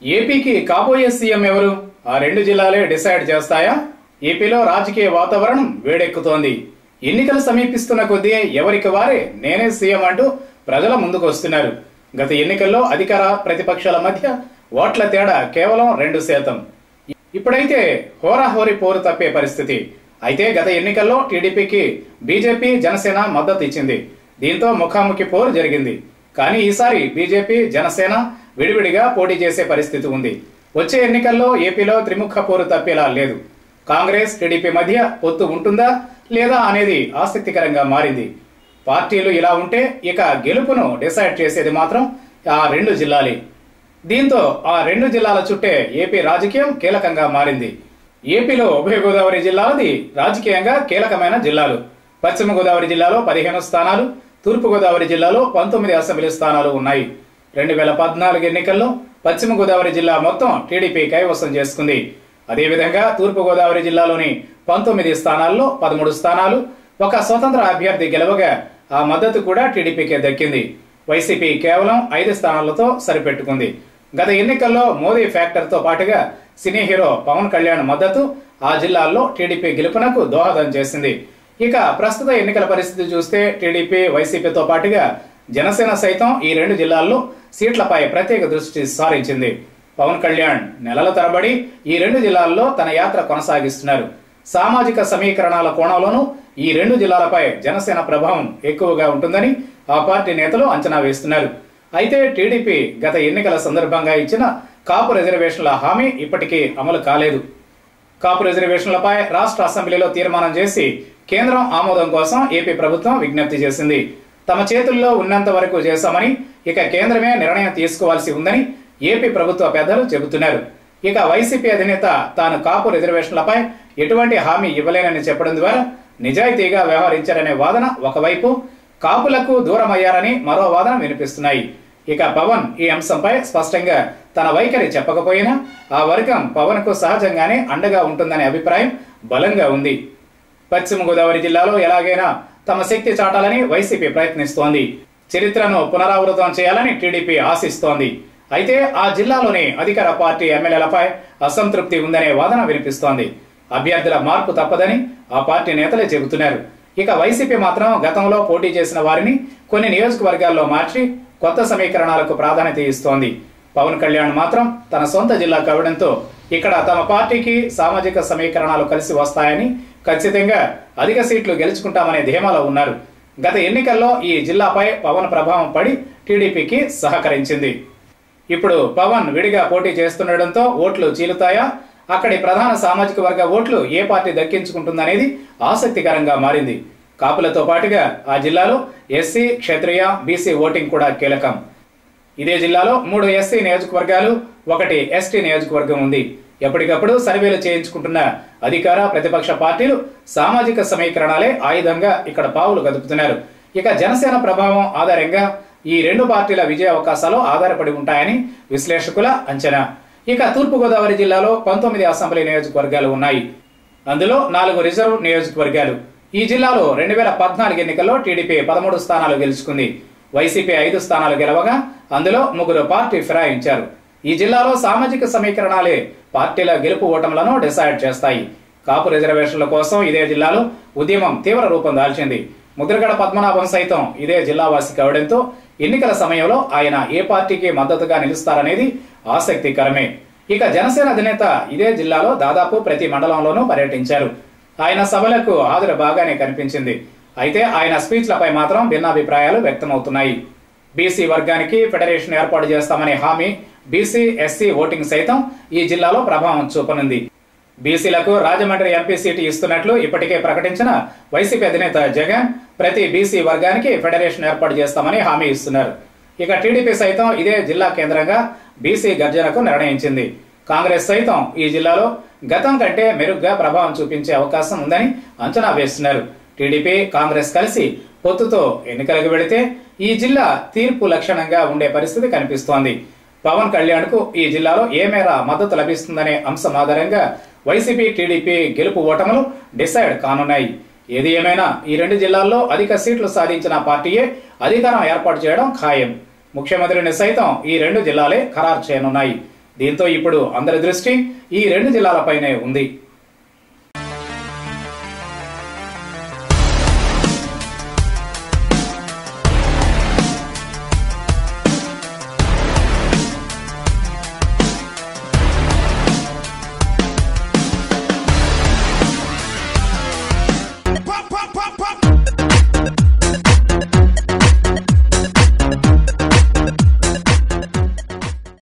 ఏపీకి కాబోయే సీఎం ఎవరు ఆ రెండు జిల్లాలే డిసైడ్ చేస్తాయా ఏపీలో రాజకీయ వాతావరణం వేడెక్కుతోంది ఎన్నికలు సమీపిస్తున్న కొద్దీ ఎవరికి వారే నేనే సీఎం అంటూ ప్రజల ముందుకు వస్తున్నారు గత ఎన్నికల్లో అధికార ప్రతిపక్షాల మధ్య ఓట్ల తేడా కేవలం రెండు శాతం ఇప్పుడైతే హోరాహోరీ పోరు తప్పే పరిస్థితి అయితే గత ఎన్నికల్లో టీడీపీకి బీజేపీ జనసేన మద్దతు ఇచ్చింది దీంతో ముఖాముఖి పోరు జరిగింది కానీ ఈసారి బీజేపీ జనసేన విడివిడిగా పోటీ చేసే పరిస్థితి ఉంది వచ్చే ఎన్నికల్లో ఏపీలో త్రిముఖ పోరు తప్పేలా లేదు కాంగ్రెస్ టీడీపీ మధ్య పొత్తు ఉంటుందా లేదా అనేది ఆసక్తికరంగా మారింది పార్టీలు ఇలా ఉంటే ఇక గెలుపును డిసైడ్ చేసేది మాత్రం ఆ రెండు జిల్లాలే దీంతో ఆ రెండు జిల్లాల చుట్టే ఏపీ రాజకీయం కీలకంగా మారింది ఏపీలో ఉభయ గోదావరి జిల్లాలది రాజకీయంగా కీలకమైన జిల్లాలు పశ్చిమ గోదావరి జిల్లాలో పదిహేను స్థానాలు తూర్పు గోదావరి జిల్లాలో పంతొమ్మిది అసెంబ్లీ స్థానాలు ఉన్నాయి రెండు వేల పద్నాలుగు ఎన్నికల్లో పశ్చిమ గోదావరి జిల్లా మొత్తం టీడీపీ కైవసం చేసుకుంది అదేవిధంగా తూర్పు గోదావరి జిల్లాలోని పంతొమ్మిది స్థానాల్లో పదమూడు స్థానాలు ఒక స్వతంత్ర అభ్యర్థి గెలవగా ఆ మద్దతు కూడా టీడీపీకే దక్కింది వైసీపీ కేవలం ఐదు స్థానాలతో సరిపెట్టుకుంది గత ఎన్నికల్లో మోదీ ఫ్యాక్టర్తో పాటుగా సినీ హీరో పవన్ కళ్యాణ్ మద్దతు ఆ జిల్లాల్లో టీడీపీ గెలుపునకు దోహదం చేసింది ఇక ప్రస్తుత ఎన్నికల పరిస్థితి చూస్తే టీడీపీ వైసీపీతో పాటుగా జనసేన సైతం ఈ రెండు జిల్లాల్లో సీట్లపై ప్రత్యేక దృష్టి సారించింది పవన్ కళ్యాణ్ నెలల తరబడి ఈ రెండు జిల్లాల్లో తన యాత్ర కొనసాగిస్తున్నారు సామాజిక సమీకరణాల కోణంలోనూ ఈ రెండు జిల్లాలపై జనసేన ప్రభావం ఎక్కువగా ఉంటుందని ఆ పార్టీ నేతలు అంచనా వేస్తున్నారు అయితే టీడీపీ గత ఎన్నికల సందర్భంగా ఇచ్చిన కాపు రిజర్వేషన్ల హామీ ఇప్పటికీ అమలు కాలేదు కాపు రిజర్వేషన్లపై రాష్ట్ర అసెంబ్లీలో తీర్మానం చేసి కేంద్రం ఆమోదం కోసం ఏపీ ప్రభుత్వం విజ్ఞప్తి చేసింది తమ చేతుల్లో ఉన్నంత వరకు చేశామని ఇక కేంద్రమే నిర్ణయం తీసుకోవాల్సి ఉందని ఏపీ ప్రభుత్వ పెద్దలు చెబుతున్నారు ఇక వైసీపీ అధినేత తాను కాపు రిజర్వేషన్లపై ఎటువంటి హామీ ఇవ్వలేనని చెప్పడం ద్వారా నిజాయితీగా వ్యవహరించారనే వాదన ఒకవైపు కాపులకు దూరమయ్యారని మరో వాదన వినిపిస్తున్నాయి ఇక పవన్ ఈ అంశంపై స్పష్టంగా తన వైఖరి చెప్పకపోయినా ఆ వర్గం పవన్ కు సహజంగానే అండగా ఉంటుందనే అభిప్రాయం బలంగా ఉంది పశ్చిమ గోదావరి జిల్లాలో ఎలాగైనా తమ శక్తి చాటాలని వైసీపీ ప్రయత్నిస్తోంది చరిత్రను పునరావృతం చేయాలని టీడీపీ ఆశిస్తోంది అయితే ఆ జిల్లాలోని అధికార పార్టీ ఎమ్మెల్యేలపై అసంతృప్తి ఉందనే వాదన వినిపిస్తోంది అభ్యర్థుల మార్పు తప్పదని ఆ పార్టీ నేతలే చెబుతున్నారు ఇక వైసీపీ మాత్రం గతంలో పోటీ చేసిన వారిని కొన్ని నియోజకవర్గాల్లో మార్చి కొత్త సమీకరణాలకు ప్రాధాన్యత ఇస్తోంది పవన్ కళ్యాణ్ మాత్రం తన సొంత జిల్లా కావడంతో ఇక్కడ తమ పార్టీకి సామాజిక సమీకరణాలు కలిసి వస్తాయని ఖచ్చితంగా అధిక సీట్లు గెలుచుకుంటామనే ధీమాలో ఉన్నారు గత ఎన్నికల్లో ఈ జిల్లాపై పవన్ ప్రభావం పడి టీడీపీకి సహకరించింది ఇప్పుడు పవన్ విడిగా పోటీ చేస్తుండటంతో ఓట్లు చీలుతాయా అక్కడి ప్రధాన సామాజిక వర్గ ఓట్లు ఏ పార్టీ దక్కించుకుంటుందనేది ఆసక్తికరంగా మారింది కాపులతో పాటుగా ఆ జిల్లాలో ఎస్సీ క్షత్రియ బీసీ ఓటింగ్ కూడా కీలకం ఇదే జిల్లాలో మూడు ఎస్సీ నియోజకవర్గాలు ఒకటి ఎస్టీ నియోజకవర్గం ఉంది ఎప్పటికప్పుడు సర్వేలు చేయించుకుంటున్న అధికార ప్రతిపక్ష పార్టీలు సామాజిక సమీకరణాలే ఆయుధంగా ఇక్కడ పావులు గదుపుతున్నారు ఇక జనసేన ప్రభావం ఆధారంగా ఈ రెండు పార్టీల విజయ అవకాశాలు ఆధారపడి ఉంటాయని విశ్లేషకుల అంచనా ఇక తూర్పుగోదావరి జిల్లాలో పంతొమ్మిది అసెంబ్లీ నియోజకవర్గాలు ఉన్నాయి అందులో నాలుగు రిజర్వ్ నియోజకవర్గాలు ఈ జిల్లాలో రెండు వేల పద్నాలుగు ఎన్నికల్లో టీడీపీ పదమూడు స్థానాలు గెలుచుకుంది వైసీపీ ఐదు స్థానాలు గెలవగా అందులో ముగ్గురు పార్టీ ఫిరాయించారు ఈ జిల్లాలో సామాజిక సమీకరణాలే పార్టీల గెలుపు ఓటములను డిసైడ్ చేస్తాయి కాపు రిజర్వేషన్ల కోసం ఇదే జిల్లాలో ఉద్యమం తీవ్ర రూపం దాల్చింది ముద్రగడ పద్మనాభం సైతం ఇదే జిల్లావాసి కావడంతో ఎన్నికల సమయంలో ఆయన ఏ పార్టీకి మద్దతుగా నిలుస్తారనేది ఆసక్తికరమే ఇక జనసేన అధినేత ఇదే జిల్లాలో దాదాపు ప్రతి మండలంలోనూ పర్యటించారు ఆయన సభలకు హాజరు బాగానే కనిపించింది అయితే ఆయన స్పీచ్లపై మాత్రం భిన్నాభిప్రాయాలు వ్యక్తమవుతున్నాయి బీసీ వర్గానికి ఫెడరేషన్ ఏర్పాటు చేస్తామనే హామీ బీసీ ఎస్సీ ఓటింగ్ సైతం ఈ జిల్లాలో ప్రభావం చూపనుంది బీసీలకు రాజమండ్రి ఎంపీ సీటు ఇస్తున్నట్లు ఇప్పటికే ప్రకటించిన వైసీపీ అధినేత జగన్ ప్రతి బీసీ వర్గానికి ఫెడరేషన్ ఏర్పాటు చేస్తామని హామీ ఇస్తున్నారు ఇక టీడీపీ సైతం ఇదే జిల్లా కేంద్రంగా బీసీ గర్జనకు నిర్ణయించింది కాంగ్రెస్ సైతం ఈ జిల్లాలో గతం కంటే మెరుగ్గా ప్రభావం చూపించే అవకాశం ఉందని అంచనా వేస్తున్నారు టీడీపీ కాంగ్రెస్ కలిసి పొత్తుతో ఎన్నికలకు వెళితే ఈ జిల్లా తీర్పు లక్షణంగా ఉండే పరిస్థితి కనిపిస్తోంది పవన్ కళ్యాణ్ కు ఈ జిల్లాలో ఏ మేర మద్దతు లభిస్తుందనే అంశం ఆధారంగా వైసీపీ టీడీపీ గెలుపు ఓటములు డిసైడ్ కానున్నాయి ఏది ఏమైనా ఈ రెండు జిల్లాల్లో అధిక సీట్లు సాధించిన పార్టీయే అధికారం ఏర్పాటు చేయడం ఖాయం ముఖ్యమంత్రిని సైతం ఈ రెండు జిల్లాలే ఖరారు చేయనున్నాయి దీంతో ఇప్పుడు అందరి దృష్టి ఈ రెండు జిల్లాలపైనే ఉంది